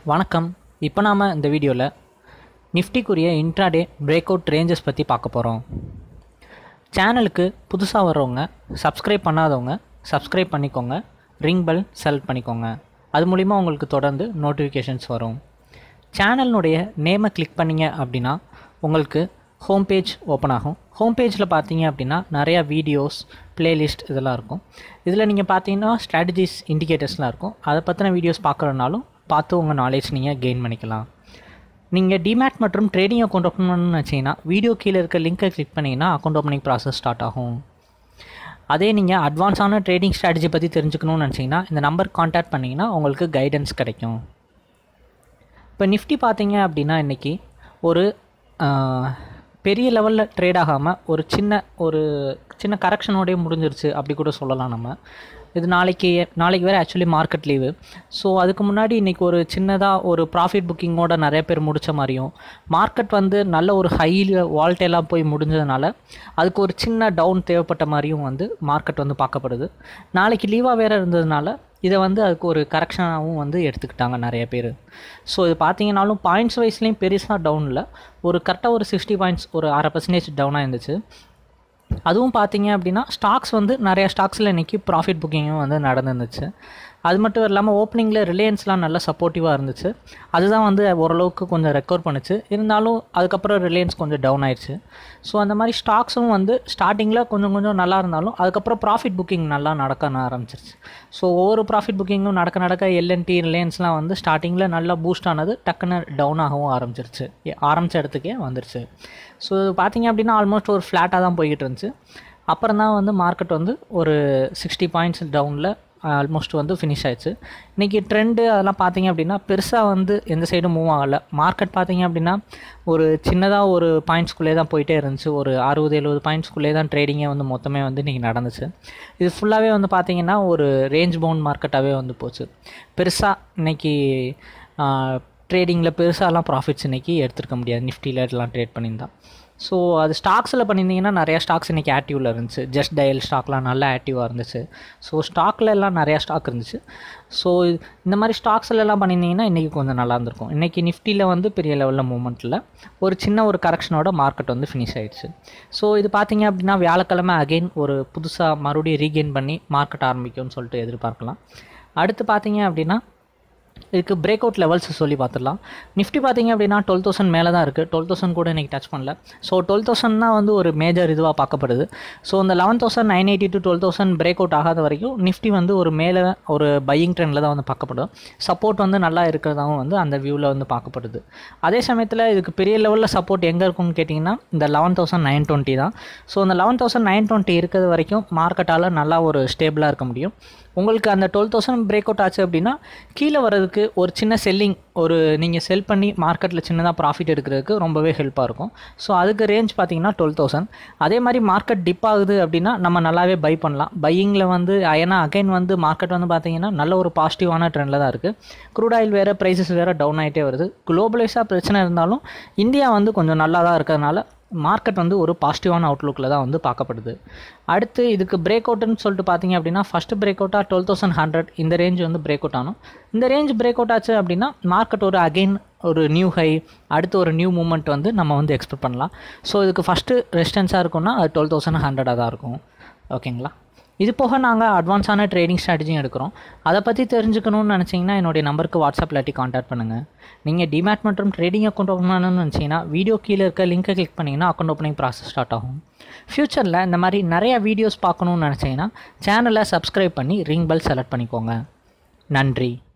வணக்கம் இப்போ நாம் இந்த வீடியோவில் நிஃப்டிக்குரிய இன்ட்ராடே பிரேக் அவுட் ரேஞ்சஸ் பற்றி பார்க்க போகிறோம் சேனலுக்கு புதுசாக வர்றவங்க சப்ஸ்கிரைப் பண்ணாதவங்க சப்ஸ்கிரைப் பண்ணிக்கோங்க ரிங் பெல் செலக்ட் பண்ணிக்கோங்க அது மூலிமா உங்களுக்கு தொடர்ந்து நோட்டிஃபிகேஷன்ஸ் வரும் சேனலினுடைய நேமை கிளிக் பண்ணீங்க அப்படின்னா உங்களுக்கு ஹோம் பேஜ் ஓப்பன் ஆகும் ஹோம் பேஜில் பார்த்தீங்க அப்படின்னா நிறையா வீடியோஸ் பிளேலிஸ்ட் இதெல்லாம் இருக்கும் இதில் நீங்கள் பார்த்தீங்கன்னா ஸ்ட்ராட்டஜிஸ் இண்டிகேட்டர்ஸ்லாம் இருக்கும் அதை பற்றின வீடியோஸ் பார்க்குறதுனாலும் பார்த்து உங்கள் நாலேஜ் நீங்கள் கெயின் பண்ணிக்கலாம் நீங்கள் டிமேட் மற்றும் ட்ரேடிங் அக்கௌண்ட் ஓப்பன் பண்ணணும்னு வச்சிங்கன்னா வீடியோ கீழே இருக்க லிங்க்கை கிளிக் பண்ணிங்கன்னா அக்கௌண்ட் ஓப்பனிங் ப்ராசஸ் ஸ்டார்ட் ஆகும் அதே நீங்கள் அட்வான்ஸான ட்ரேடிங் ஸ்ட்ராட்டஜி பற்றி தெரிஞ்சுக்கணும்னு நினச்சிங்கன்னா இந்த நம்பர் காண்டாக்ட் பண்ணிங்கன்னா உங்களுக்கு கைடன்ஸ் கிடைக்கும் இப்போ நிஃப்டி பார்த்தீங்க அப்படின்னா இன்றைக்கி ஒரு ஆஹ், பெரிய லெவலில் ட்ரேட் ஆகாமல் ஒரு சின்ன ஒரு சின்ன கரெக்ஷனோடய முடிஞ்சிருச்சு அப்படி கூட சொல்லலாம் நம்ம இது நாளைக்கு நாளைக்கு வேறு ஆக்சுவலி மார்க்கெட் லீவு ஸோ அதுக்கு முன்னாடி இன்றைக்கி ஒரு சின்னதாக ஒரு ப்ராஃபிட் புக்கிங்கோட நிறைய பேர் முடித்த மாதிரியும் மார்க்கெட் வந்து நல்ல ஒரு ஹையில் வால்டேலாக போய் முடிஞ்சதுனால அதுக்கு ஒரு சின்ன டவுன் தேவைப்பட்ட மாதிரியும் வந்து மார்க்கெட் வந்து பார்க்கப்படுது நாளைக்கு லீவாக வேறு இருந்ததுனால இதை வந்து அதுக்கு ஒரு கரெக்ஷனாகவும் வந்து எடுத்துக்கிட்டாங்க நிறைய பேர் ஸோ இது பார்த்தீங்கன்னாலும் பாயிண்ட்ஸ் வைஸ்லேயும் பெருசாக டவுன் இல்லை ஒரு கரெக்டாக ஒரு சிக்ஸ்டி பாயிண்ட்ஸ் ஒரு அரை பர்சன்டேஜ் டவுனாக இருந்துச்சு அதுவும் பார்த்தீங்க அப்படின்னா ஸ்டாக்ஸ் வந்து நிறைய ஸ்டாக்ஸில் இன்றைக்கி ப்ராஃபிட் புக்கிங்கும் வந்து நடந்துருந்துச்சு அது மட்டும் இல்லாமல் ஓப்பனிங்கில் ரிலையன்ஸ்லாம் நல்லா சப்போர்ட்டிவாக இருந்துச்சு அதுதான் வந்து ஓரளவுக்கு கொஞ்சம் ரெக்கவர் பண்ணுச்சு இருந்தாலும் அதுக்கப்புறம் ரிலையன்ஸ் கொஞ்சம் டவுன் ஆயிடுச்சு ஸோ அந்த மாதிரி ஸ்டாக்ஸும் வந்து ஸ்டார்டிங்கில் கொஞ்சம் கொஞ்சம் நல்லா இருந்தாலும் அதுக்கப்புறம் ப்ராஃபிட் புக்கிங் நல்லா நடக்க ஆரம்பிச்சிருச்சு ஸோ ஒவ்வொரு ப்ராஃபிட் புக்கிங்கும் நடக்க நடக்க எல்என்டி ரிலையன்ஸ்லாம் வந்து ஸ்டார்டிங்கில் நல்லா பூஸ்ட் ஆனது டக்குன்னு டவுன் ஆகவும் ஆரம்பிச்சிருச்சு ஏ- ஆரம்பிச்ச இடத்துக்கே வந்துருச்சு ஸோ பார்த்தீங்க அப்படின்னா ஆல்மோஸ்ட் ஒரு ஃப்ளாட்டாக தான் போய்கிட்டு இருந்துச்சு அப்புறம் தான் வந்து மார்க்கெட் வந்து ஒரு சிக்ஸ்டி பாயிண்ட்ஸ் டவுனில் ஆல்மோஸ்ட் வந்து ஃபினிஷ் ஆயிடுச்சு இன்றைக்கி ட்ரெண்டு அதெல்லாம் பார்த்தீங்க அப்படின்னா பெருசாக வந்து எந்த சைடும் மூவ் ஆகலை மார்க்கெட் பார்த்தீங்க அப்படின்னா ஒரு சின்னதாக ஒரு பாயிண்ட்ஸ்குள்ளே தான் போயிட்டே இருந்துச்சு ஒரு அறுபது எழுபது பாயிண்ட்ஸ்குள்ளே தான் ட்ரேடிங்கே வந்து மொத்தமே வந்து இன்றைக்கி நடந்துச்சு இது ஃபுல்லாகவே வந்து பார்த்தீங்கன்னா ஒரு ரேஞ்ச் பவுண்ட் மார்க்கெட்டாகவே வந்து போச்சு பெருசாக இன்னைக்கு ட்ரேடிங்கில் பெருசாலாம் ப்ராஃபிட்ஸ் இன்றைக்கி எடுத்துருக்க முடியாது நிஃப்டியில் எல்லாம் ட்ரேட் பண்ணியிருந்தா ஸோ அது ஸ்டாக்ஸில் பண்ணியிருந்தீங்கன்னா நிறையா ஸ்டாக்ஸ் இன்றைக்கி ஆக்டிவில் இருந்துச்சு ஜஸ்ட் டயல் ஸ்டாக்லாம் நல்லா ஆக்டிவாக இருந்துச்சு ஸோ ஸ்டாக்கில் எல்லாம் நிறையா ஸ்டாக் இருந்துச்சு ஸோ இந்த மாதிரி ஸ்டாக்ஸ்ல எல்லாம் பண்ணியிருந்தீங்கன்னா இன்றைக்கி கொஞ்சம் நல்லா இருந்திருக்கும் இன்றைக்கி நிஃப்டியில் வந்து பெரிய லெவலில் மூவ்மெண்ட்டில் ஒரு சின்ன ஒரு கரெக்ஷனோட மார்க்கெட் வந்து ஃபினிஷ் ஆயிடுச்சு ஸோ இது பார்த்தீங்க அப்படின்னா வியாழக்கிழமை அகைன் ஒரு புதுசாக மறுபடியும் ரீகெயின் பண்ணி மார்க்கெட் ஆரம்பிக்கும்னு சொல்லிட்டு எதிர்பார்க்கலாம் அடுத்து பார்த்தீங்க அப்படின்னா இதுக்கு பிரேக் அவுட் லெவல்ஸ் சொல்லி பார்த்துடலாம் நிஃப்டி பார்த்தீங்க அப்படின்னா டுவெல் தௌசண்ட் மேலே தான் இருக்குது டுவெல் தௌசண்ட் கூட இன்றைக்கி டச் பண்ணல ஸோ டுவெல் தௌசண்ட் தான் வந்து ஒரு மேஜர் இதுவாக பார்க்கப்படுது ஸோ இந்த eleven thousand nine eighty two twelve thousand break out ஆகாத வரைக்கும் நிஃப்டி வந்து ஒரு மேலே ஒரு பையிங் ட்ரெண்டில் தான் வந்து பார்க்கப்படும் சப்போர்ட் வந்து நல்லா இருக்கிறதாவும் வந்து அந்த வியூவில் வந்து பார்க்கப்படுது அதே சமயத்தில் இதுக்கு பெரிய லெவலில் சப்போர்ட் எங்கே இருக்கும்னு கேட்டிங்கன்னா இந்த லெவன் தௌசண்ட் நைன் டுவெண்ட்டி தான் ஸோ இந்த லெவன் தௌசண்ட் நைன் டுவெண்ட்டி இருக்கிறது வரைக்கும் மார்க்கெட்டால் நல்லா ஒரு ஸ்டேபிளாக இருக்க முடியும் உங்களுக்கு அந்த டுவெல் தௌசண்ட் பிரேக் அவுட் ஆச்சு அப்படின்னா கீழே வர்றதுக்கு ஒரு சின்ன செல்லிங் ஒரு நீங்கள் செல் பண்ணி மார்க்கெட்டில் சின்னதாக ப்ராஃபிட் எடுக்கிறதுக்கு ரொம்பவே ஹெல்ப்பாக இருக்கும் ஸோ அதுக்கு ரேஞ்ச் பார்த்தீங்கன்னா டுவெல் தௌசண்ட் அதே மாதிரி மார்க்கெட் டிப் ஆகுது அப்படின்னா நம்ம நல்லாவே பை பண்ணலாம் பையிங்கில் வந்து ஏன்னா அகைன் வந்து மார்க்கெட் வந்து பார்த்தீங்கன்னா நல்ல ஒரு பாசிட்டிவான ட்ரெண்டில் தான் இருக்குது க்ரூட் ஆயில் வேறு ப்ரைஸஸ் வேறு டவுன் ஆகிட்டே வருது குளோபலைஸாக பிரச்சனை இருந்தாலும் இந்தியா வந்து கொஞ்சம் நல்லா தான் இருக்கிறதுனால மார்க்கெட் வந்து ஒரு பாசிட்டிவான அவுட்லுக்கில் தான் வந்து பார்க்கப்படுது அடுத்து இதுக்கு பிரேக் அவுட்னு சொல்லிட்டு பார்த்தீங்க அப்படின்னா ஃபஸ்ட்டு பிரேக் அவுட்டாக டுவெல் தௌசண்ட் ஹண்ட்ரட் இந்த ரேஞ்ச் வந்து பிரேக் அவுட் ஆகும் இந்த ரேஞ்ச் பிரேக் அவுட் ஆச்சு அப்படின்னா மார்க்கெட் ஒரு அகைன் ஒரு நியூ ஹை அடுத்து ஒரு நியூ மூமெண்ட் வந்து நம்ம வந்து எக்ஸ்பெக்ட் பண்ணலாம் ஸோ இதுக்கு ஃபஸ்ட்டு ரெசிஸ்டன்ஸாக இருக்கும்னா அது டுவெல் தௌசண்ட் ஹண்ட்ரடாக தான் இருக்கும் ஓகேங்களா இது போக நாங்கள் அட்வான்ஸான ட்ரேடிங் ஸ்ட்ராட்டஜியும் எடுக்கிறோம் அதை பற்றி தெரிஞ்சுக்கணும்னு நினச்சிங்கன்னா என்னுடைய நம்பருக்கு வாட்ஸ்அப் இல்லாட்டி காண்டாக்ட் பண்ணுங்கள் நீங்கள் டிமேட் மற்றும் ட்ரேடிங் அக்கௌண்ட் ஓப்பன் பண்ணணும்னு நினச்சிங்கன்னா வீடியோ கீழே இருக்க லிங்கை கிளிக் பண்ணிங்கன்னா அக்கௌண்ட் ஓப்பனிங் ப்ராசஸ் ஸ்டார்ட் ஆகும் ஃப்யூச்சரில் இந்த மாதிரி நிறைய வீடியோஸ் பார்க்கணும்னு நினச்சிங்கன்னா சேனலை சப்ஸ்கிரைப் பண்ணி ரிங் பெல் செலக்ட் பண்ணிக்கோங்க நன்றி